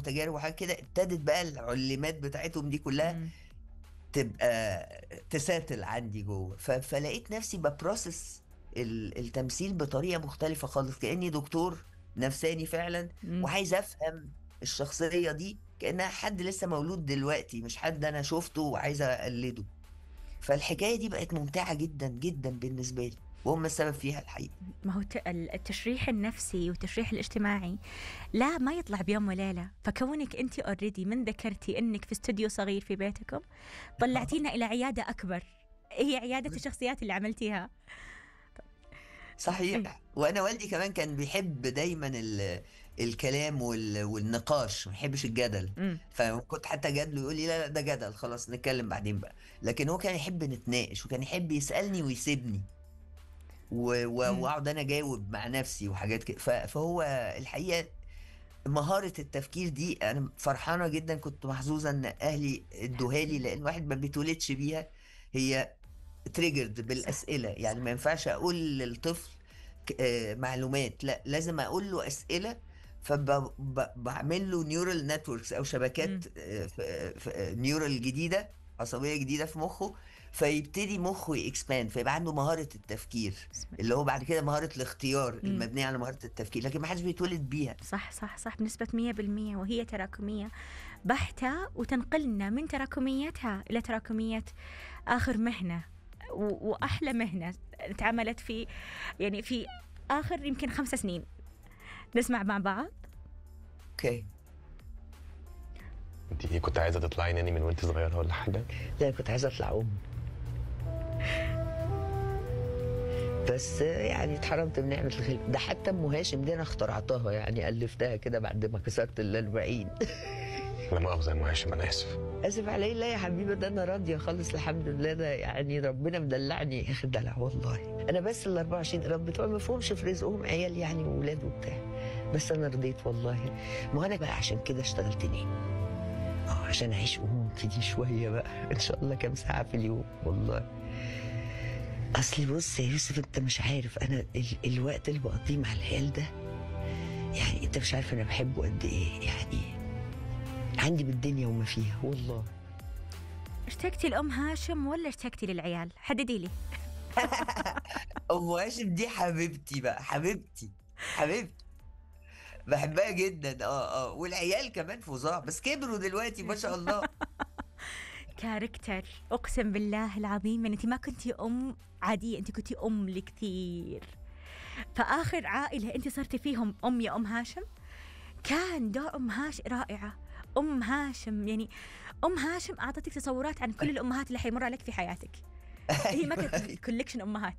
وتجارب وحاجات كده ابتدت بقى العلمات بتاعتهم دي كلها مم. تبقى تساتل عندي جوه ف- فلقيت نفسي ببروسس ال- التمثيل بطريقه مختلفه خالص كاني دكتور نفساني فعلا مم. وعايز افهم الشخصيه دي كانها حد لسه مولود دلوقتي مش حد انا شفته وعايز اقلده فالحكايه دي بقت ممتعه جدا جدا بالنسبه لي وهم السبب فيها الحقيقه ما هو ت- التشريح النفسي والتشريح الاجتماعي لا ما يطلع بيوم وليله فكونك انت اوريدي من ذكرتي انك في استوديو صغير في بيتكم طلعتينا الى عياده اكبر هي عياده الشخصيات اللي عملتيها صحيح وانا والدي كمان كان بيحب دايما ال- الكلام وال- والنقاش ما يحبش الجدل مم. فكنت حتى جادله يقول لي لا لا ده جدل خلاص نتكلم بعدين بقى لكن هو كان يحب نتناقش وكان يحب يسألني ويسيبني و- و- مم. واقعد انا اجاوب مع نفسي وحاجات كده ف- فهو الحقيقة مهارة التفكير دي انا فرحانة جدا كنت محظوظة ان اهلي ادوها لي لان الواحد ما بيتولدش بيها هي تريجرد بالاسئلة يعني ما ينفعش اقول للطفل ك- آه، معلومات لا لازم اقول له اسئله فبعمل له نيورال نتوركس او مم. شبكات آه، ف- ف- نيورال جديده عصبيه جديده في مخه فيبتدي مخه يكسباند فيبقى عنده مهاره التفكير بسم الله. اللي هو بعد كده مهاره الاختيار مم. المبنيه على مهاره التفكير لكن ما حدش بيتولد بيها صح صح صح بنسبة 100% وهي تراكمية بحتة وتنقلنا من تراكميتها إلى تراكمية آخر مهنة و- وأحلى مهنة تعملت في يعني في آخر يمكن خمس سنين نسمع مع بعض اوكي انت ايه كنت عايزه تطلعي ناني من وانت صغيره ولا حاجه لا كنت عايزه اطلع ام بس يعني اتحرمت من نعمه الخلق ده حتى ام هاشم دي انا اخترعتها يعني الفتها كده بعد ما كسرت ال 40 لا مؤاخذه يا ام هاشم انا اسف اسف علي لا يا حبيبي ده انا راضيه خالص الحمد لله ده يعني ربنا مدلعني اخر دلع والله انا بس ال 24 رب بتوع ما فيهمش في رزقهم عيال يعني واولاد وبتاع بس انا رضيت والله ما انا بقى عشان كده اشتغلت ليه اه عشان اعيش اموم في دي شويه بقى ان شاء الله كام ساعه في اليوم والله اصلي بص يا يوسف انت مش عارف انا ال الوقت اللي بقضيه مع العيال ده يعني انت مش عارف انا بحبه قد ايه يعني عندي بالدنيا وما فيها والله اشتقتي لأم هاشم ولا اشتقتي للعيال حددي لي ام هاشم دي حبيبتي بقى حبيبتي حبيبتي بحبها جدا اه اه والعيال كمان فظاع بس كبروا دلوقتي ما شاء الله كاركتر اقسم بالله العظيم ان انت ما كنتي ام عاديه انت كنتي ام لكثير فاخر عائله انت صرتي فيهم ام يا ام هاشم كان دور ام هاشم رائعه ام هاشم يعني ام هاشم اعطتك تصورات عن كل الامهات اللي حيمر عليك في حياتك هي ما كانت كوليكشن امهات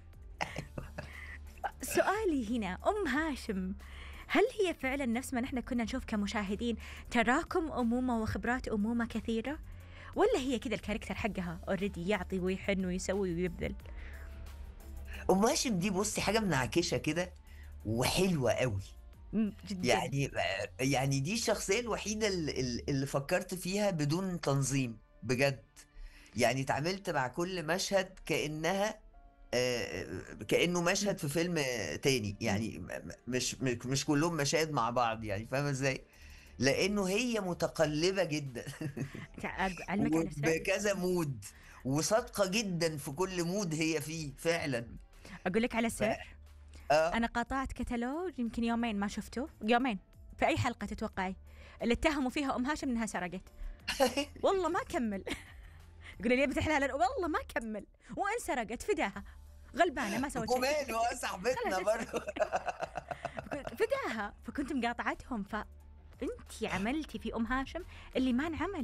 سؤالي هنا ام هاشم هل هي فعلا نفس ما نحن كنا نشوف كمشاهدين تراكم امومه وخبرات امومه كثيره ولا هي كذا الكاركتر حقها اوريدي يعطي ويحن ويسوي ويبذل ام هاشم دي بصي حاجه منعكشه كده وحلوه قوي مم، جدا يعني يعني دي الشخصيه الوحيده اللي, اللي فكرت فيها بدون تنظيم بجد يعني اتعاملت مع كل مشهد كانها آه، كانه مشهد في فيلم تاني يعني م- م- مش مش مش كلهم مشاهد مع بعض يعني فاهمه ازاي لانه هي متقلبه جدا تع- علمك على سر بكذا مود وصادقه جدا في كل مود هي فيه فعلا اقول لك على سر اه انا قاطعت كتالوج يمكن يومين ما شفته يومين في اي حلقه تتوقعي اللي اتهموا فيها ام هاشم انها سرقت والله ما كمل يقول لي بنت الحلال والله ما كمل وان سرقت فداها غلبانه ما سوت شيء وماله آه، صاحبتنا خلاص. برضه فداها فكنت مقاطعتهم ف انت عملتي في ام هاشم اللي ما انعمل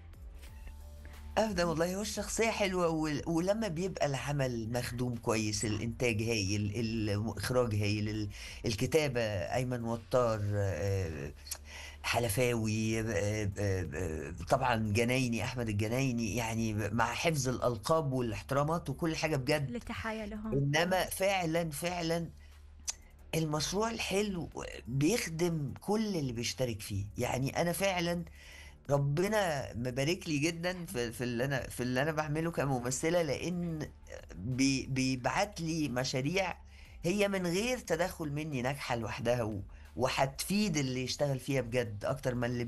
ابدا والله هو الشخصيه حلوه وال- ولما بيبقى العمل مخدوم كويس الانتاج هايل الاخراج هايل ال- الكتابه ايمن وطار آه، حلفاوي آه، آه، آه، طبعا جنايني احمد الجنايني يعني مع حفظ الالقاب والاحترامات وكل حاجه بجد للتحايا لهم انما فعلا فعلا المشروع الحلو بيخدم كل اللي بيشترك فيه يعني انا فعلا ربنا مبارك لي جدا في, في اللي انا في اللي انا بعمله كممثله لان بي بيبعت لي مشاريع هي من غير تدخل مني ناجحه لوحدها و- وهتفيد اللي يشتغل فيها بجد اكتر من اللي